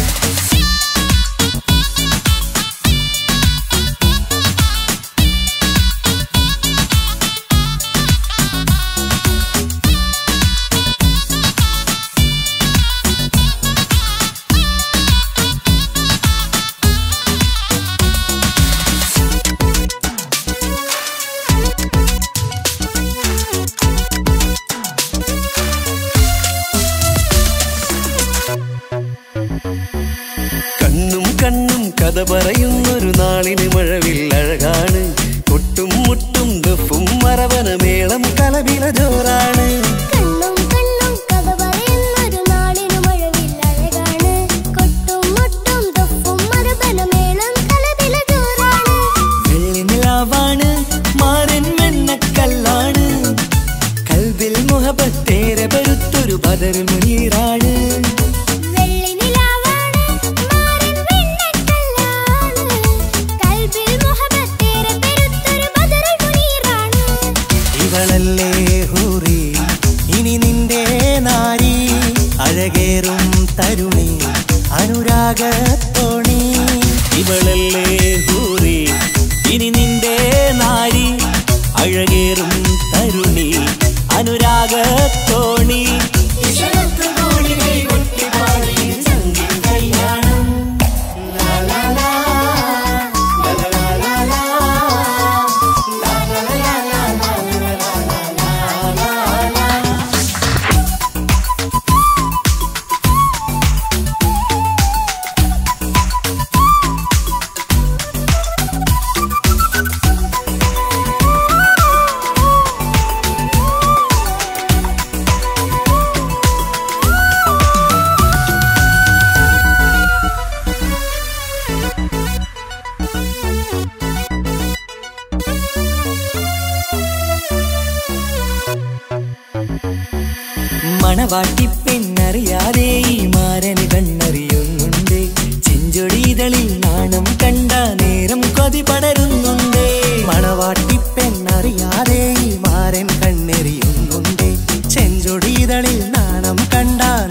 കണ്ണും കണ്ണും കഥ പറയുന്നൊരു നാളിന് മഴവിൽ അഴകാണ് കൊട്ടും മുട്ടും ദഫും മറവന മേളം കലവില ജോറാണ് കണ്ണും കണ്ണും കഥ പറയുന്നൊരു നാളിനു മഴവിൽ അഴകാണ് കൊട്ടും മുട്ടും തൊപ്പും മരബലമേളം കലപില ജോറാണ് വെള്ളിനിലാവാണ് മാരൻ വെണ്ണക്കല്ലാണ് കൽവിൽ മുഹബത്തേറെ പെരുത്തൊരു ബദർ മുനീറാണ് വെള്ളി നിലാവാണ് മാറിൻ വെണ്ണക്കല്ലാണ് കൽബിൽ മുഹബത്തേറെ പെരുത്തൊരു ബദറുൽ മുനീറാണ് ഇവളല്ലേ ഹൂറി ഇനി നിന്റെ നാരി അഴകേറും തരുണി അനുരാഗത്തോണി ഇവളല്ലേ ഹൂറി ഇനി നിന്റെ നാരി അഴകേറും തരുണി അനുരാഗത്തോണി മണവാട്ടി പെണ്ണറിയാതെ ഈ മാരന് കണ്ണറിയുന്നുണ്ട് ചെഞ്ചൊടിതളിൽ നാണം കണ്ട നേരം കൊതി പടരുന്നുണ്ട് മണവാട്ടി പെണ്ണറിയാതെ ഈ മാരൻ കണ്ണെറിയുന്നുണ്ട് ചെഞ്ചൊടിതളിൽ നാണം കണ്ട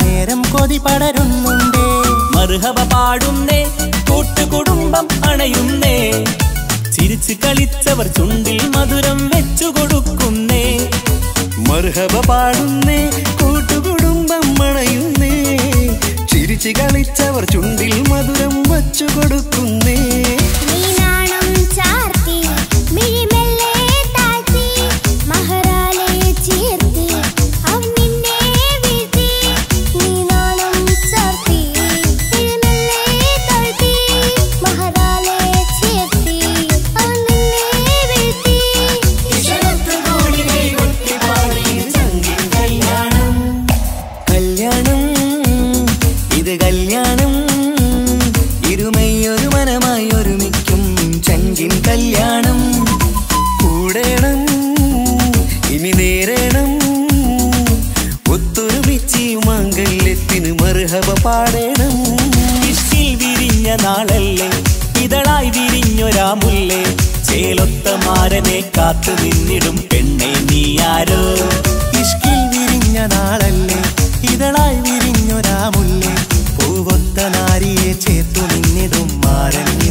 കൊതി പടരുന്നുണ്ടേ മറുഹവ പാടുന്നേ കൂട്ടുകുടുംബം അണയുന്നേ ചിരിച്ചു കളിച്ചവർ ചുണ്ടിൽ മധുരം വെച്ചു കൊടുക്കുന്നേ മർഹബ പാടുന്നേ കൂട്ടുകുടുംബം മണയുന്നേ ചിരിച്ചു കളിച്ചവർ ചുണ്ടിൽ മധുരം വച്ചു കൊടുക്കുന്നേ നീനാണം ചാർത്തി മിഴിമെല്ലെ താഴ്ത്തി മഹറാലെ ചേർത്തി അവൻ നിന്നെ വീഴ്ത്തി നീനാണം ചാർത്തി മിഴിമെല്ലെ താഴ്ത്തി മഹറാലെ ചേർത്തി അവൻ നിന്നെ വീഴ്ത്തി കല്യാണം ഇത് കല്യാണം ഇരുമയൊരു മനമായി ഒരുമിക്കും ചങ്കിൻ കല്യാണം കൂടേണം ഇനി നേരേണം ഒത്തൊരുമിച്ച് മംഗല്യത്തിന് മർഹബ പാടേണം ഇഷ്കിൽ വിരിഞ്ഞ നാളല്ലേ ഇതളായി വിരിഞ്ഞൊരാ മുല്ലേ ചേലൊത്ത മാരനെ കാത്തു നിന്നിടും പെണ്ണെ നീയാരോ ഇഷ്കിൽ വിരിഞ്ഞ നാളല്ലേ ഇതളായി വിരിഞ്ഞൊരാ മുല്ലേ പൂവൊത്ത നാരിയെ ചേർത്തു നിന്നിടും മാരൻ